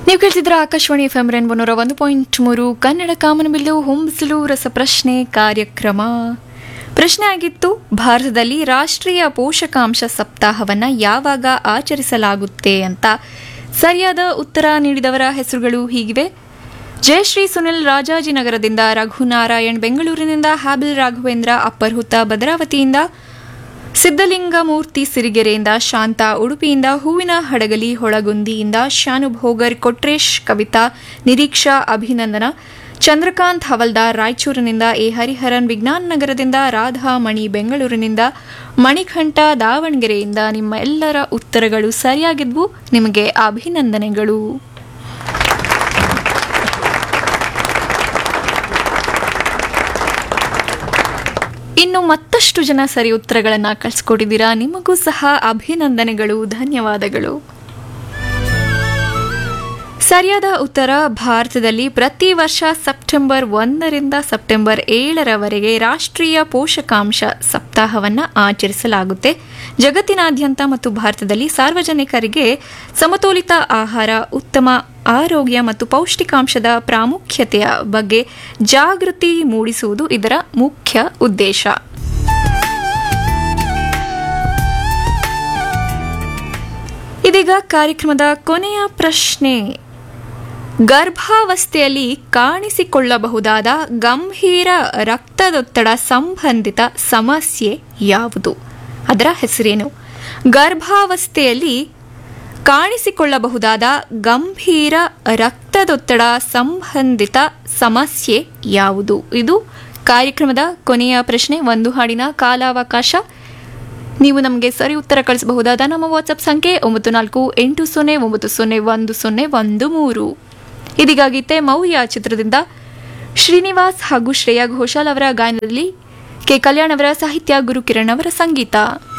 ನೀವು ಕೇಳ್ತಿದ್ರ Akashvani F M rainbow ನೂರ ಒಂದು ಪಾಯಿಂಟ್ ಮೂರು ಕನ್ನಡ ಕಾಮನಬಿಲ್ಲು ಹೊಂಬಿಸಲು ರಸಪ್ರಶ್ನೆ ಕಾರ್ಯಕ್ರಮ ಪ್ರಶ್ನೆ ಆಗಿತ್ತು ಭಾರತದಲ್ಲಿ ರಾಷ್ಟ್ರೀಯ ಪೋಷಕಾಂಶ ಸಪ್ತಾಹವನ್ನ ಯಾವಾಗ ಆಚರಿಸಲಾಗುತ್ತೆ ಅಂತ ಸರಿಯಾದ ಉತ್ತರ ನೀಡಿದವರ ಹೆಸರುಗಳು ಹೀಗಿವೆ ಜಯಶ್ರೀ ಸುನಿಲ್ ರಾಜಾಜಿನಗರದಿಂದ ರಘುನಾರಾಯಣ್ ಬೆಂಗಳೂರಿನಿಂದ ಹ್ಯಾಬಿಲ್ ರಾಘವೇಂದ್ರ ಅಪ್ಪರ್ಹುತ್ತ ಭದ್ರಾವತಿಯಿಂದ ಸಿದ್ದಲಿಂಗಮೂರ್ತಿ ಸಿರಿಗೆರೆಯಿಂದ ಶಾಂತ ಉಡುಪಿಯಿಂದ ಹೂವಿನ ಹಡಗಲಿ ಹೊಳಗುಂದಿಯಿಂದ ಶಾನುಭೋಗರ್ ಕೊಟ್ರೇಶ್ ಕವಿತಾ ನಿರೀಕ್ಷಾ ಅಭಿನಂದನ ಚಂದ್ರಕಾಂತ್ ಹವಲ್ದಾರ್ ರಾಯಚೂರಿನಿಂದ ಎ ಹರಿಹರನ್ ವಿಜ್ಞಾನ ನಗರದಿಂದ ರಾಧಾ ಮಣಿ ಬೆಂಗಳೂರಿನಿಂದ ಮಣಿಕಂಠ ದಾವಣಗೆರೆಯಿಂದ ನಿಮ್ಮ ಎಲ್ಲರ ಉತ್ತರಗಳು ಸರಿಯಾಗಿದ್ವು ನಿಮಗೆ ಅಭಿನಂದನೆಗಳು ಇನ್ನು ಮತ್ತಷ್ಟು ಜನ ಸರಿ ಉತ್ತರಗಳನ್ನು ಕಳಿಸ್ಕೊಟ್ಟಿದ್ದೀರಾ ನಿಮಗೂ ಸಹ ಅಭಿನಂದನೆಗಳು ಧನ್ಯವಾದಗಳು ಸರಿಯಾದ ಉತ್ತರ ಭಾರತದಲ್ಲಿ ಪ್ರತಿ ವರ್ಷ ಸೆಪ್ಟೆಂಬರ್ ಒಂದರಿಂದ ಸೆಪ್ಟೆಂಬರ್ ಏಳರವರೆಗೆ ರಾಷ್ಟ್ರೀಯ ಪೋಷಕಾಂಶ ಸಪ್ತಾಹವನ್ನು ಆಚರಿಸಲಾಗುತ್ತೆ ಜಗತ್ತಿನಾದ್ಯಂತ ಮತ್ತು ಭಾರತದಲ್ಲಿ ಸಾರ್ವಜನಿಕರಿಗೆ ಸಮತೋಲಿತ ಆಹಾರ ಉತ್ತಮ ಆರೋಗ್ಯ ಮತ್ತು ಪೌಷ್ಟಿಕಾಂಶದ ಪ್ರಾಮುಖ್ಯತೆಯ ಬಗ್ಗೆ ಜಾಗೃತಿ ಮೂಡಿಸುವುದು ಇದರ ಮುಖ್ಯ ಉದ್ದೇಶ ಇದೀಗ ಕಾರ್ಯಕ್ರಮದ ಕೊನೆಯ ಪ್ರಶ್ನೆ ಗರ್ಭಾವಸ್ಥೆಯಲ್ಲಿ ಕಾಣಿಸಿಕೊಳ್ಳಬಹುದಾದ ಗಂಭೀರ ರಕ್ತದೊತ್ತಡ ಸಂಬಂಧಿತ ಸಮಸ್ಯೆ ಯಾವುದು ಅದರ ಹೆಸರೇನು ಗರ್ಭಾವಸ್ಥೆಯಲ್ಲಿ ಕಾಣಿಸಿಕೊಳ್ಳಬಹುದಾದ ಗಂಭೀರ ರಕ್ತದೊತ್ತಡ ಸಂಬಂಧಿತ ಸಮಸ್ಯೆ ಯಾವುದು ಇದು ಕಾರ್ಯಕ್ರಮದ ಕೊನೆಯ ಪ್ರಶ್ನೆ ಒಂದು ಹಾಡಿನ ಕಾಲಾವಕಾಶ ನೀವು ನಮಗೆ ಸರಿ ಉತ್ತರ ಕಳಿಸಬಹುದಾದ ನಮ್ಮ ವಾಟ್ಸಪ್ ಸಂಖ್ಯೆ ಒಂಬತ್ತು ನಾಲ್ಕು ಎಂಟು ಸೊನ್ನೆ ಒಂಬತ್ತು ಸೊನ್ನೆ ಒಂದು ಸೊನ್ನೆ ಒಂದು ಮೂರು ಇದೀಗ ಗೀತೆ ಮೌರ್ಯ ಚಿತ್ರದಿಂದ ಶ್ರೀನಿವಾಸ್ ಹಾಗೂ ಶ್ರೇಯಾ ಘೋಷಾಲ್ ಅವರ ಗಾಯನದಲ್ಲಿ ಕೆ ಕಲ್ಯಾಣ್ ಅವರ ಸಾಹಿತ್ಯ ಗುರುಕಿರಣ್ ಅವರ ಸಂಗೀತ